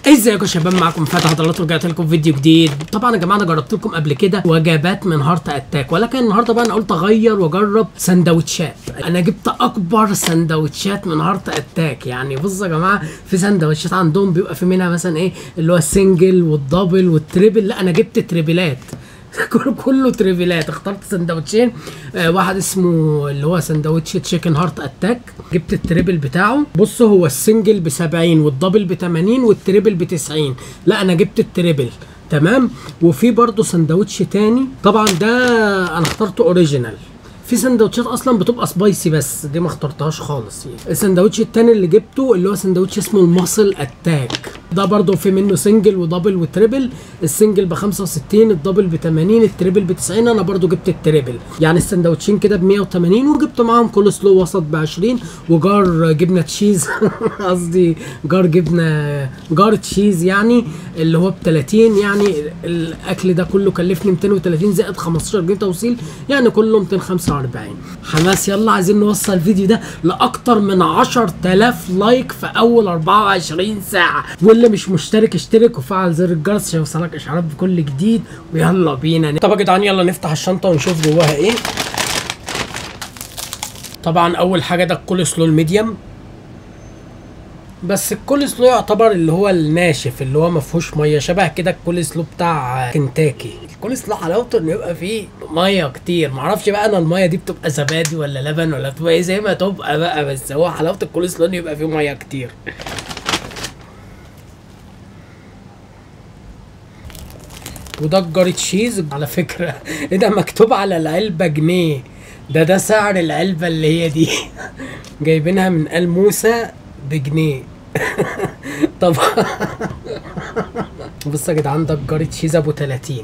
ازيكم يا شباب معاكم فتح عضلات ورجعت لكم فيديو جديد طبعا يا جماعه انا جربت لكم قبل كده وجبات من هارت اتاك ولكن النهارده بقى انا قلت اغير واجرب سندوتشات انا جبت اكبر سندوتشات من هارت اتاك يعني بصوا يا جماعه في سندوتشات عندهم بيبقى في منها مثلا ايه اللي هو السنجل والدبل والتريبل لا انا جبت تريبلات كله كله تريفيلات اخترت سندوتشين آه واحد اسمه اللي هو سندوتش تشيكن هارت اتاك جبت التريبل بتاعه بص هو السنجل ب 70 والدبل ب 80 والتريبل ب 90 لا انا جبت التريبل تمام وفي برضه سندوتش تاني طبعا ده انا اخترته اوريجينال في سندوتشات اصلا بتبقى سبايسي بس دي ما اخترتهاش خالص يعني السندوتش التاني اللي جبته اللي هو سندوتش اسمه الماسل اتاك ده برضه في منه سنجل ودبل وتريبل السنجل ب 65 الدبل ب 80 التريبل ب 90 انا برضه جبت التريبل يعني السندوتشين كده ب 180 وجبت معاهم كول سلو وسط ب 20 وجار جبنه تشيز قصدي جار جبنه جار تشيز يعني اللي هو ب 30 يعني الاكل ده كله كلفني 230 زائد 15 جنيه توصيل يعني كله 245 حماس يلا عايزين نوصل الفيديو ده لاكتر من 10000 لايك في اول 24 ساعه واللي مش مشترك اشترك وفعل زر الجرس عشان يوصلك اشعارات بكل جديد ويلا بينا طب يا جدعان يلا نفتح الشنطه ونشوف جواها ايه طبعا اول حاجه ده الكول سلو الميديم بس الكول سلو يعتبر اللي هو الناشف اللي هو ما فيهوش ميه شبه كده الكول سلو بتاع كنتاكي الكول سلو حلاوته انه يبقى فيه ميه كتير معرفش بقى انا الميه دي بتبقى زبادي ولا لبن ولا بتبقى ايه زي ما تبقى بقى بس هو حلاوه الكول سلو انه يبقى فيه ميه كتير وده الجار تشيز على فكرة ايه ده مكتوب على العلبة جنيه ده ده سعر العلبة اللي هي دي جايبينها من آل موسى بجنيه طب بص يا جدعان ده الجار تشيز ابو 30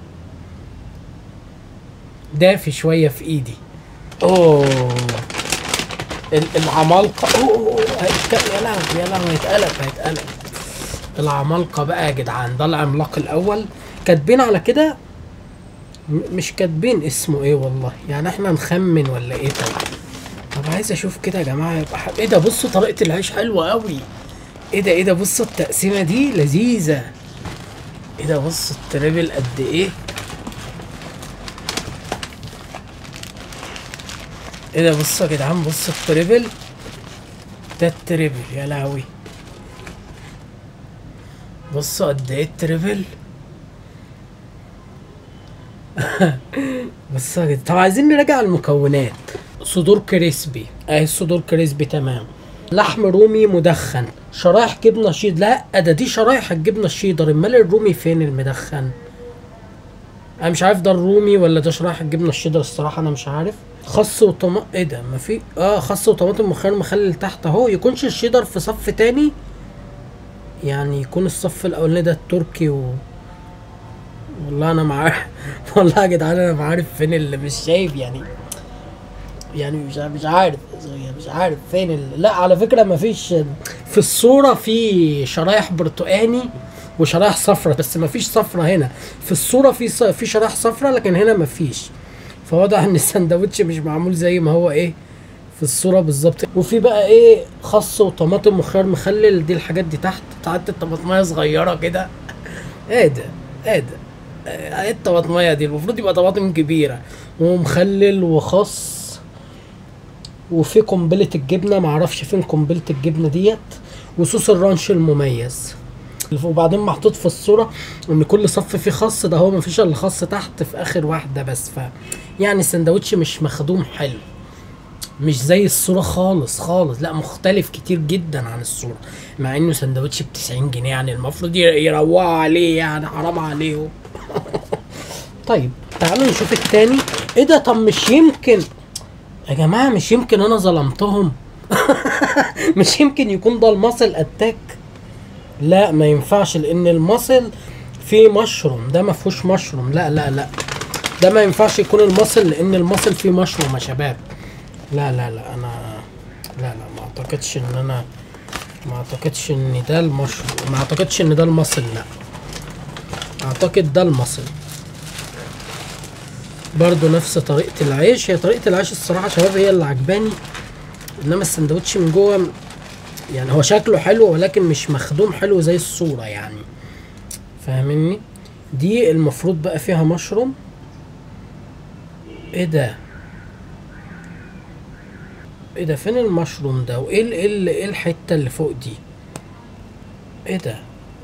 دافي شوية في ايدي اوه ال- العمالقة اوه هيتك- يا لهوي يا لهوي هيتقلب هيتقلب العمالقة بقى يا جدعان ده العملاق الأول كاتبين على كده م- مش كاتبين اسمه ايه والله يعني احنا نخمن ولا ايه طب طب عايز اشوف كده يا جماعة يبقى ح... ايه ده بصوا طريقة العيش حلوة قوي ايه ده ايه ده بصوا التقسيمة دي لذيذة ايه ده بصوا التريبل قد ايه ايه ده بصوا يا جدعان بصوا التريبل ده التريبل يا لهوي بصوا قد ايه التريبل بص يا جدع طب عايزين نراجع المكونات صدور كريسبي اهي الصدور كريسبي تمام لحم رومي مدخن شرايح جبنه شيدر لا ده دي شرايح الجبنه الشيدر امال الرومي فين المدخن انا مش عارف ده الرومي ولا ده شرايح الجبنه الشيدر الصراحه انا مش عارف خس وطماطم ايه ده ما في اه خس وطماطم مخير مخلل تحت اهو يكونش الشيدر في صف تاني يعني يكون الصف الاولاني ده التركي و والله انا مع والله يا جدعان انا ما عارف فين اللي مش شايف يعني يعني مش مش عارف مش عارف فين ال... لا على فكره ما فيش في الصوره في شرايح برتقاني وشرايح صفرة بس ما فيش صفرة هنا في الصوره في ص... في شرايح صفرة لكن هنا ما فيش فواضح ان السندوتش مش معمول زي ما هو ايه في الصوره بالظبط وفي بقى ايه خس وطماطم وخيار مخلل دي الحاجات دي تحت تحت الطماطميه صغيره كده ايه ده ايه ده ايه الطماطميه دي المفروض يبقى طماطم كبيره ومخلل وخس وفي قنبله الجبنه معرفش فين قنبله الجبنه ديت وصوص الرانش المميز وبعدين محطوط في الصوره ان كل صف فيه خس ده هو مفيش الا خس تحت في اخر واحده بس ف يعني السندوتش مش مخدوم حلو مش زي الصورة خالص خالص لا مختلف كتير جدا عن الصورة مع انه سندوتش ب 90 جنيه يعني المفروض يروقوا عليه يعني حرام عليهم طيب تعالوا نشوف التاني ايه ده طب مش يمكن يا جماعة مش يمكن انا ظلمتهم مش يمكن يكون ده المصل اتاك لا ما ينفعش لان المصل فيه مشروم ده ما فيهوش مشروم لا لا لا ده ما ينفعش يكون المصل لان المصل فيه مشروم يا شباب لا لا لا انا لا لا ما اعتقدش ان انا ما اعتقدش ان ده المشروم ما اعتقدش ان ده المصل لا اعتقد ده المصل برضو نفس طريقة العيش هي طريقة العيش الصراحة يا شباب هي اللي عجباني انما السندوتش من جوه يعني هو شكله حلو ولكن مش مخدوم حلو زي الصورة يعني فاهمني دي المفروض بقى فيها مشروم ايه ده ايه ده فين المشروم ده وايه ال- ايه ال- ايه الحتة اللي فوق دي ايه ده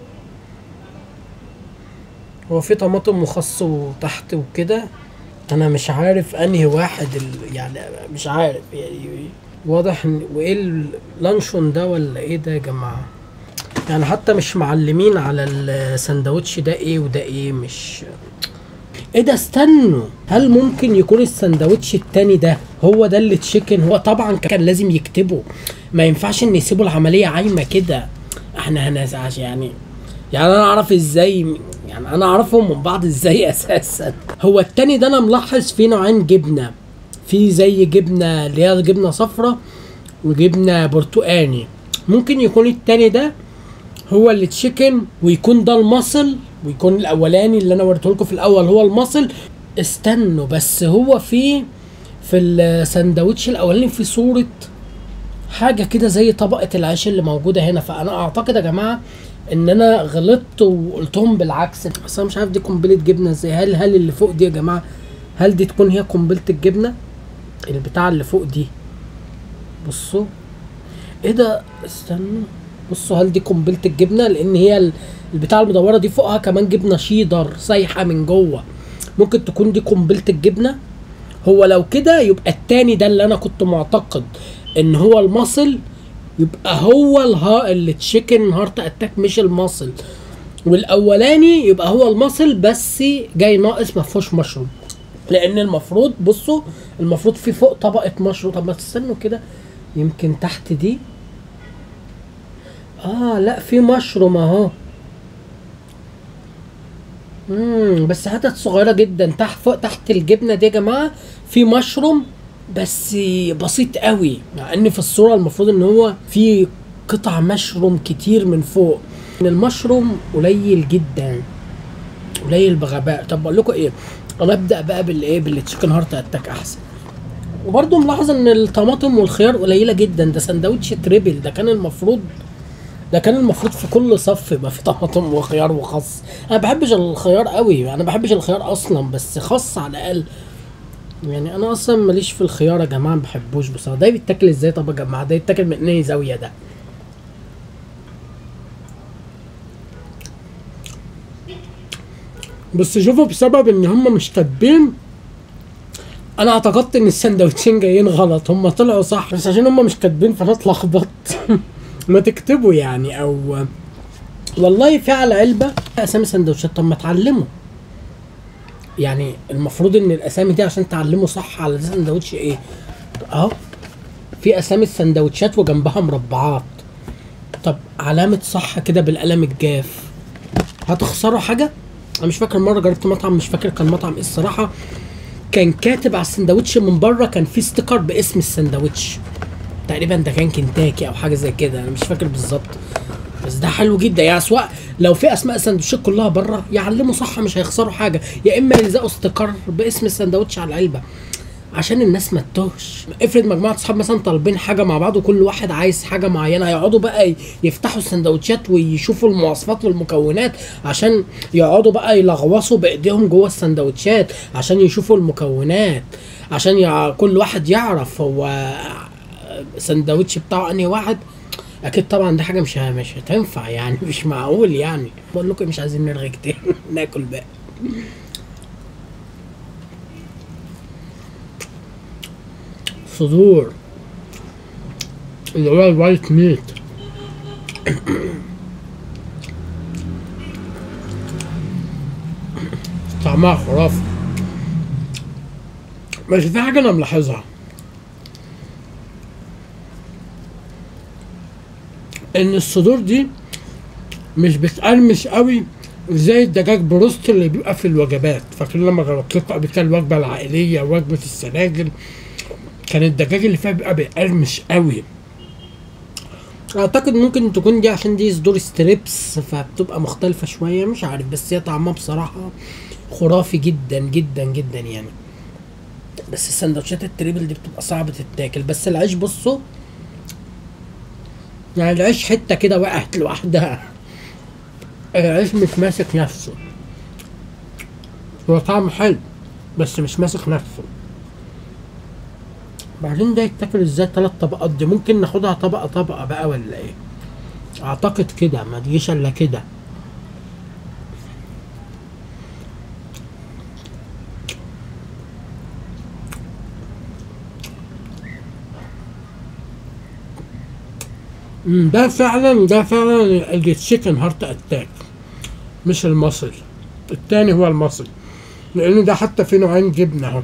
هو في طماطم وخس وتحت وكده انا مش عارف انهي واحد ال... يعني مش عارف يعني واضح ان وايه اللانشون ده ولا ايه ده يا جماعه يعني حتى مش معلمين على السندوتش ده ايه وده ايه مش ايه ده استنوا هل ممكن يكون السندوتش التاني ده هو ده اللي تشيكن هو طبعا كان لازم يكتبه ما ينفعش ان يسيبوا العمليه عايمه كده احنا هنزعج يعني يعني انا اعرف ازاي يعني انا اعرفهم من بعض ازاي اساسا هو التاني ده انا ملاحظ فيه نوعين جبنه في زي جبنه اللي هي جبنه صفرة وجبنه برتقاني ممكن يكون التاني ده هو اللي تشيكن ويكون ده المصل ويكون الاولاني اللي انا وريته لكم في الاول هو المصل استنوا بس هو في في السندوتش الاولاني في صوره حاجه كده زي طبقه العيش اللي موجوده هنا فانا اعتقد يا جماعه ان انا غلطت وقلتهم بالعكس بس انا مش عارف دي قنبله جبنه ازاي هل هل اللي فوق دي يا جماعه هل دي تكون هي قنبله الجبنه البتاع اللي فوق دي بصوا ايه ده استنوا بصوا هل دي قنبله الجبنه لان هي ال- البتاع المدوره دي فوقها كمان جبنه شيدر سايحه من جوه ممكن تكون دي قنبله الجبنه هو لو كده يبقى التاني ده اللي انا كنت معتقد ان هو المصل يبقى هو الها اللي تشيكن هارت اتاك مش المصل والاولاني يبقى هو المصل بس جاي ناقص ما فيهوش مشروم لان المفروض بصوا المفروض في فوق طبقه مشروم طب ما تستنوا كده يمكن تحت دي اه لا في مشروم اهو امم بس حتت صغيره جدا تحت فوق تحت الجبنه دي يا جماعه في مشروم بس بسيط قوي مع ان في الصوره المفروض ان هو في قطع مشروم كتير من فوق ان المشروم قليل جدا قليل بغباء طب بقول لكم ايه انا ابدا بقى بالايه بالتشيكن هارت اتاك احسن وبرضه ملاحظ ان الطماطم والخيار قليله جدا ده سندوتش تريبل ده كان المفروض ده كان المفروض في كل صف يبقى في طماطم وخيار وخس انا ما بحبش الخيار قوي انا ما بحبش الخيار اصلا بس خس على الاقل يعني انا اصلا ماليش في الخيار يا جماعه ما بحبوش بصراحه ده بيتاكل ازاي طب يا جماعه ده يتاكل من انهي زاويه ده بس شوفوا بسبب ان هم مش كاتبين انا اعتقدت ان السندوتشين جايين غلط هم طلعوا صح بس عشان هم مش كاتبين فانا اتلخبطت ما تكتبوا يعني او والله في على علبه اسامي سندوتشات طب ما اتعلموا يعني المفروض ان الاسامي دي عشان تعلموا صح على ده سندوتش ايه اهو في اسامي السندوتشات وجنبها مربعات طب علامة صح كده بالقلم الجاف هتخسروا حاجة؟ انا مش فاكر مرة جربت مطعم مش فاكر كان مطعم ايه الصراحة كان كاتب على السندوتش من بره كان في ستيكر باسم السندوتش تقريبا ده كان كنتاكي او حاجة زي كده انا مش فاكر بالظبط بس ده حلو جدا يعني سواء لو في اسماء السندوتشات كلها بره يعلموا صح مش هيخسروا حاجه يا اما يلزقوا ستيكر باسم السندوتش على العلبه عشان الناس ما تتوهش افرض مجموعه اصحاب مثلا طالبين حاجه مع بعض وكل واحد عايز حاجه معينه هيقعدوا بقى ي- يفتحوا السندوتشات ويشوفوا المواصفات والمكونات عشان يقعدوا بقى يلغوصوا بايديهم جوه السندوتشات عشان يشوفوا المكونات عشان يع... كل واحد يعرف هو السندوتش بتاعه انهي واحد اكيد طبعا دي حاجه مش ه- مش هتنفع يعني مش معقول يعني بقول لكم مش عايزين نرغي كتير ناكل بقى صدور اللي هو الوايت ميت طعمها خرافي بس في حاجة أنا ملاحظها إن الصدور دي مش بتقرمش قوي زي الدجاج بروست اللي بيبقى في الوجبات فاكرين لما جربت لكم قبل كده الوجبة العائلية وجبة السناجل كان الدجاج اللي فيها بيبقى بيقرمش قوي اعتقد ممكن تكون دي عشان دي صدور ستريبس فبتبقى مختلفة شوية مش عارف بس هي طعمها بصراحة خرافي جدا جدا جدا يعني بس السندوتشات التريبل دي بتبقى صعبة تتاكل بس العيش بصوا يعني العيش حته كده وقعت لوحدها العيش مش ماسك نفسه هو طعمه حلو بس مش ماسك نفسه بعدين ده يتاكل ازاي تلات طبقات دي ممكن ناخدها طبقة طبقة بقى ولا ايه اعتقد كده ما تجيش الا كده مم، ده فعلا ده فعلا التشيكن هارت اتاك مش المصري التاني هو المصري لان ده حتى في نوعين جبنه اهو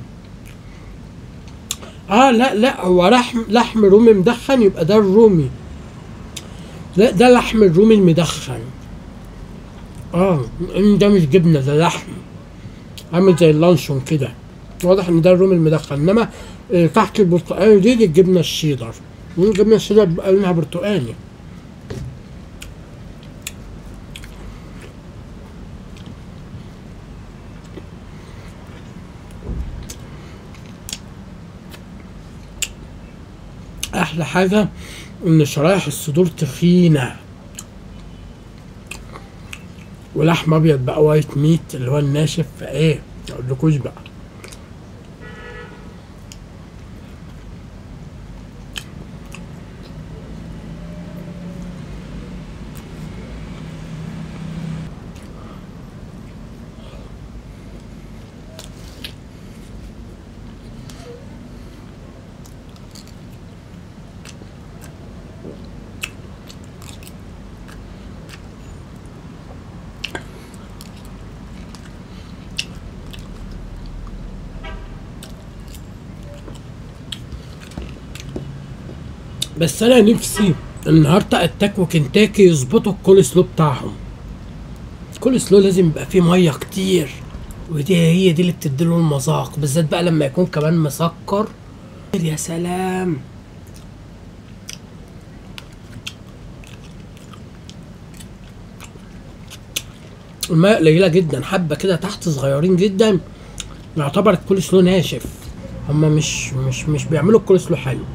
اه لا لا هو لحم لحم رومي مدخن يبقى ده الرومي لا ده لحم الرومي المدخن اه ان ده مش جبنه ده لحم عامل زي اللانشون كده واضح ان ده الرومي المدخن انما آه، تحت البرتقالي دي, دي الجبنه الشيدر الجبنه الشيدر بيبقى لونها برتقالي احلى حاجه ان شرايح الصدور تخينه ولحم ابيض بقى وايت ميت اللي هو الناشف فايه اقولكوش بقى بس انا نفسي النهارده اتاك وكنتاكي يظبطوا الكول سلو بتاعهم الكول سلو لازم يبقى فيه ميه كتير ودي هي دي اللي بتديله المذاق بالذات بقى لما يكون كمان مسكر يا سلام المية قليلة جدا حبة كده تحت صغيرين جدا يعتبر الكول سلو ناشف هما مش مش مش بيعملوا الكول سلو حلو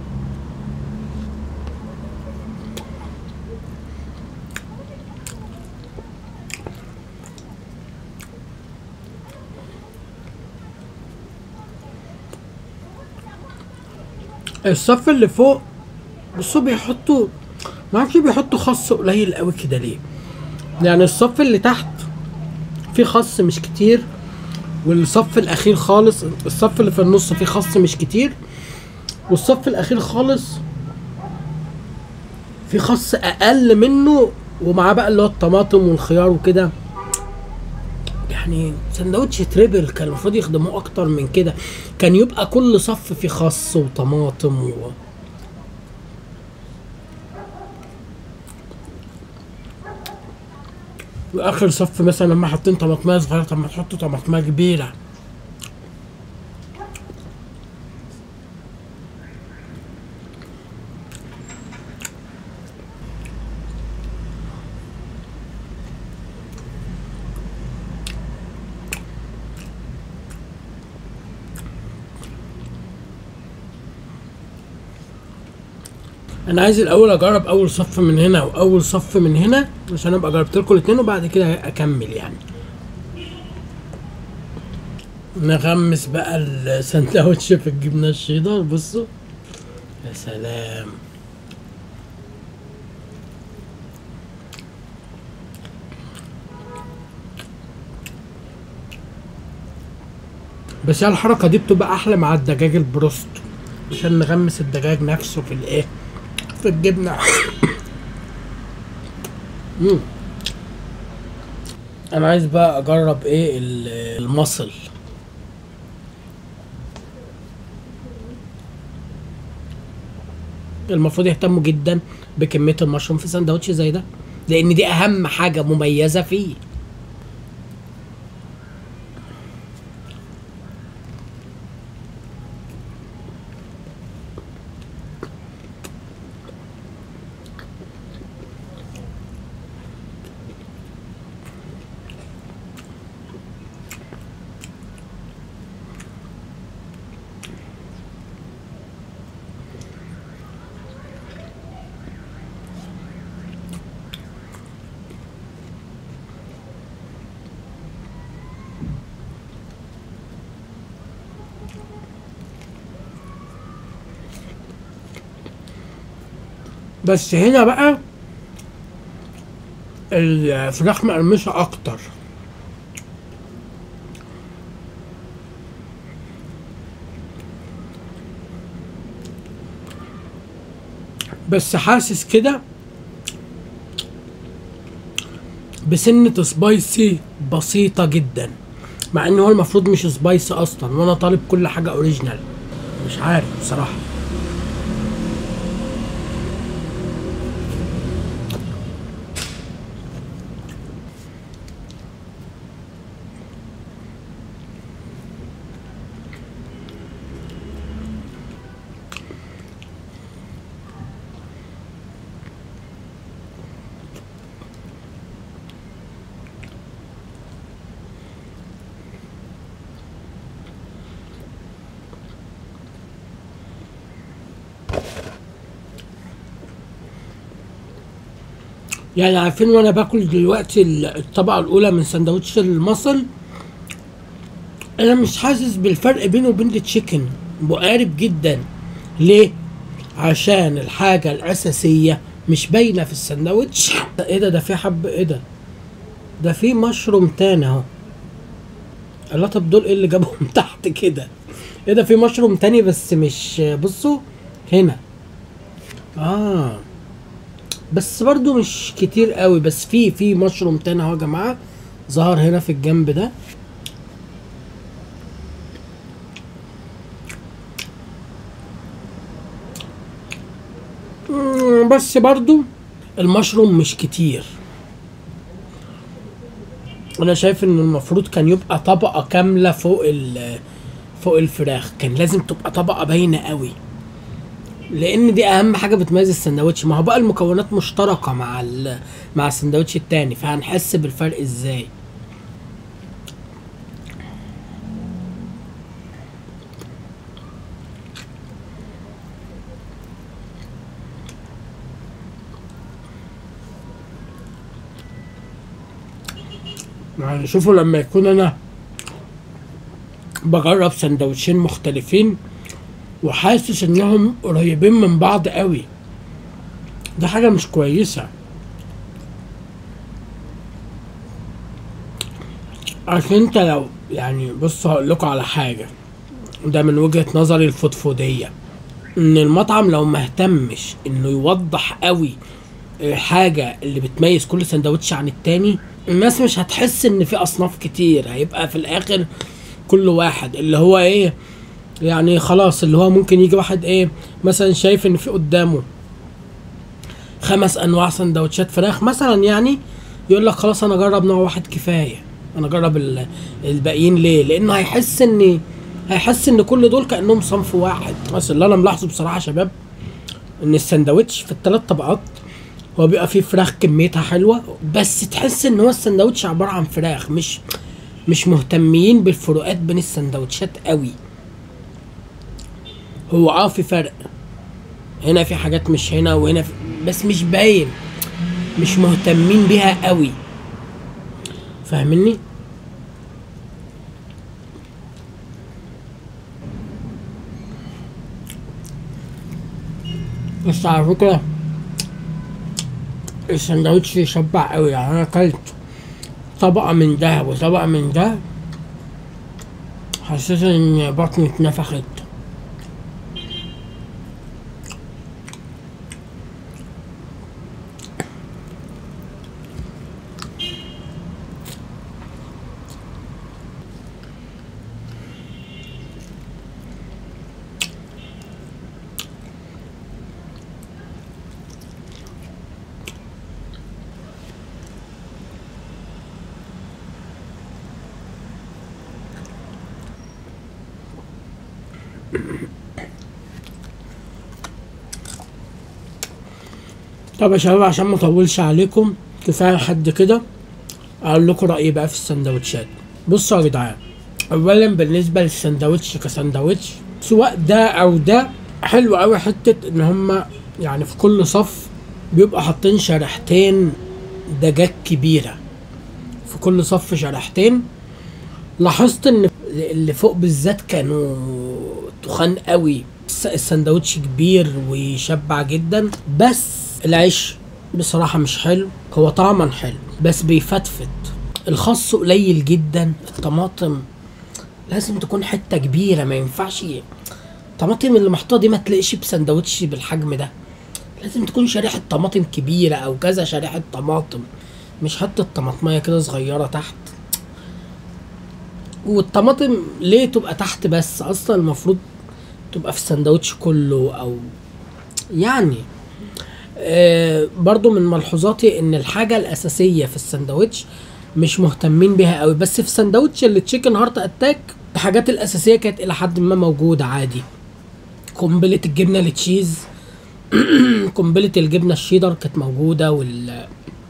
الصف اللي فوق بصوا بيحطوا ما اعرفش بيحطوا خس قليل قوي كده ليه يعني الصف اللي تحت فيه خس مش كتير والصف الاخير خالص الصف اللي في النص فيه خس مش كتير والصف الاخير خالص في خس اقل منه ومعاه بقى اللي هو الطماطم والخيار وكده يعني سندوتش تريبل كان المفروض يخدموه اكتر من كده كان يبقى كل صف فيه خس وطماطم و... واخر صف مثلا لما حاطين طماطمايه صغيره طب ما تحطوا طماطمايه كبيره انا عايز الاول اجرب اول صف من هنا واول صف من هنا عشان ابقى جربت لكم الاثنين وبعد كده اكمل يعني نغمس بقى السندوتش في الجبنه الشيدر بصوا يا سلام بس هي الحركه دي بتبقى احلى مع الدجاج البروست عشان نغمس الدجاج نفسه في الايه في الجبنه مم. انا عايز بقى اجرب ايه ال- المصل المفروض يهتموا جدا بكميه المشروم في سندوتش زي ده لان دي اهم حاجه مميزه فيه بس هنا بقى الفراخ مقرمشة أكتر بس حاسس كده بسنة سبايسي بسيطة جدا مع ان هو المفروض مش سبايسي اصلا وانا طالب كل حاجة اوريجينال مش عارف بصراحة يعني عارفين وانا باكل دلوقتي الطبقة الاولى من سندوتش المصل انا مش حاسس بالفرق بينه وبين التشيكن مقارب جدا ليه عشان الحاجة الاساسية مش باينة في السندوتش ايه ده ده في حب ايه ده ده في مشروم تاني اهو الله طب دول ايه اللي جابهم تحت كده ايه ده في مشروم تاني بس مش بصوا هنا اه بس برضو مش كتير قوي بس في في مشروم تاني اهو يا جماعه ظهر هنا في الجنب ده مم، بس برضو المشروم مش كتير انا شايف ان المفروض كان يبقى طبقه كامله فوق ال فوق الفراخ كان لازم تبقى طبقه باينه قوي لان دي اهم حاجه بتميز السندوتش ما هو بقى المكونات مشتركه مع ال... مع السندوتش التاني فهنحس بالفرق ازاي يعني شوفوا لما يكون انا بجرب سندوتشين مختلفين وحاسس انهم قريبين من بعض قوي ده حاجة مش كويسة عشان انت لو يعني بص هقول لكم على حاجة ده من وجهة نظري الفضفودية ان المطعم لو مهتمش انه يوضح قوي الحاجة اللي بتميز كل سندوتش عن التاني الناس مش هتحس ان في اصناف كتير هيبقى في الاخر كل واحد اللي هو ايه يعني خلاص اللي هو ممكن يجي واحد ايه مثلا شايف ان في قدامه خمس انواع سندوتشات فراخ مثلا يعني يقول لك خلاص انا اجرب نوع واحد كفايه انا اجرب ال- الباقيين ليه لانه هيحس ان هيحس ان كل دول كانهم صنف واحد بس اللي انا ملاحظه بصراحه يا شباب ان السندوتش في الثلاث طبقات هو بيبقى فيه فراخ كميتها حلوه بس تحس ان هو السندوتش عباره عن فراخ مش مش مهتمين بالفروقات بين السندوتشات قوي هو اه في فرق هنا في حاجات مش هنا وهنا في بس مش باين مش مهتمين بيها قوي فاهمني بس على فكرة السندوتش يشبع قوي يعني انا اكلت طبقة من ده وطبقة من ده حسيت ان بطني اتنفخت طب يا شباب عشان ما اطولش عليكم كفايه لحد كده اقول لكم رايي بقى في السندوتشات بصوا يا جدعان اولا بالنسبه للسندوتش كسندوتش سواء ده او ده حلو قوي حته ان هما يعني في كل صف بيبقى حاطين شريحتين دجاج كبيره في كل صف شريحتين لاحظت ان اللي فوق بالذات كانوا تخان قوي الس- السندوتش كبير ويشبع جدا بس العيش بصراحة مش حلو هو طعما حلو بس بيفتفت الخس قليل جدا الطماطم لازم تكون حتة كبيرة ما ينفعش الطماطم اللي محطوطة دي ما تلاقيش بسندوتش بالحجم ده لازم تكون شريحة طماطم كبيرة أو كذا شريحة طماطم مش حتة طماطمية كده صغيرة تحت والطماطم ليه تبقى تحت بس أصلا المفروض تبقى في السندوتش كله أو يعني آه برضو من ملحوظاتي ان الحاجة الاساسية في السندوتش مش مهتمين بيها قوي بس في سندوتش التشيكن هارت اتاك الحاجات الاساسية كانت الى حد ما موجودة عادي قنبلة الجبنة التشيز قنبلة الجبنة الشيدر كانت موجودة وال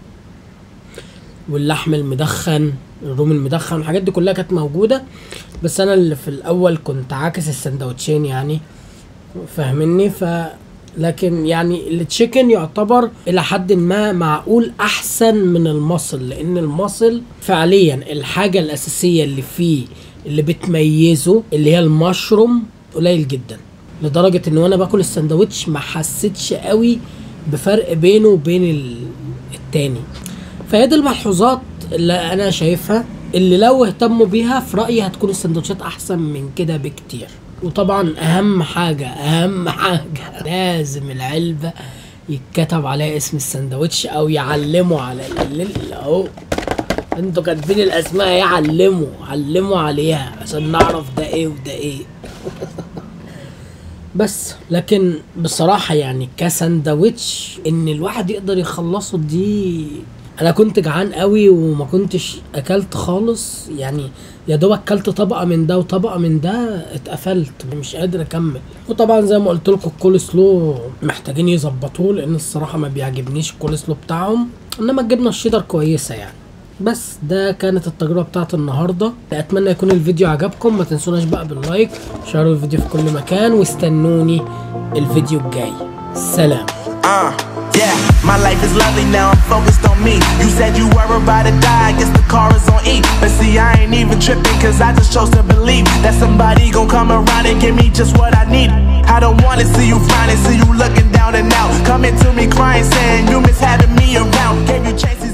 واللحم المدخن الروم المدخن الحاجات دي كلها كانت موجودة بس انا اللي في الاول كنت عاكس السندوتشين يعني فاهمني ف لكن يعني التشيكن يعتبر الى حد ما معقول احسن من المصل لان المصل فعليا الحاجة الاساسية اللي فيه اللي بتميزه اللي هي المشروم قليل جدا لدرجة ان وانا باكل السندوتش ما حسيتش قوي بفرق بينه وبين ال- التاني فهي دي الملحوظات اللي انا شايفها اللي لو اهتموا بيها في رايي هتكون السندوتشات احسن من كده بكتير وطبعا اهم حاجه اهم حاجه لازم العلبه يتكتب عليها اسم السندوتش او يعلموا على ال- ال- اهو انتوا كاتبين الاسماء يعلموا علموا عليها عشان نعرف ده ايه وده ايه بس لكن بصراحة يعني كسندوتش ان الواحد يقدر يخلصه دي انا كنت جعان قوي وما كنتش اكلت خالص يعني يا دوب اكلت طبقة من ده وطبقة من ده اتقفلت مش قادر اكمل وطبعا زي ما قلت لكم الكول سلو محتاجين يظبطوه لان الصراحة ما بيعجبنيش الكول سلو بتاعهم انما الجبنة الشيدر كويسة يعني بس ده كانت التجربة بتاعت النهاردة اتمنى يكون الفيديو عجبكم ما تنسوناش بقى باللايك شاروا الفيديو في كل مكان واستنوني الفيديو الجاي سلام Uh, yeah, my life is lovely now, I'm focused on me. You said you were about to die, I guess the car is on E. But see, I ain't even tripping, cause I just chose to believe that somebody gon' come around and give me just what I need. I don't wanna see you flying, see you looking down and out. Coming to me crying, saying you miss having me around. Gave you chances.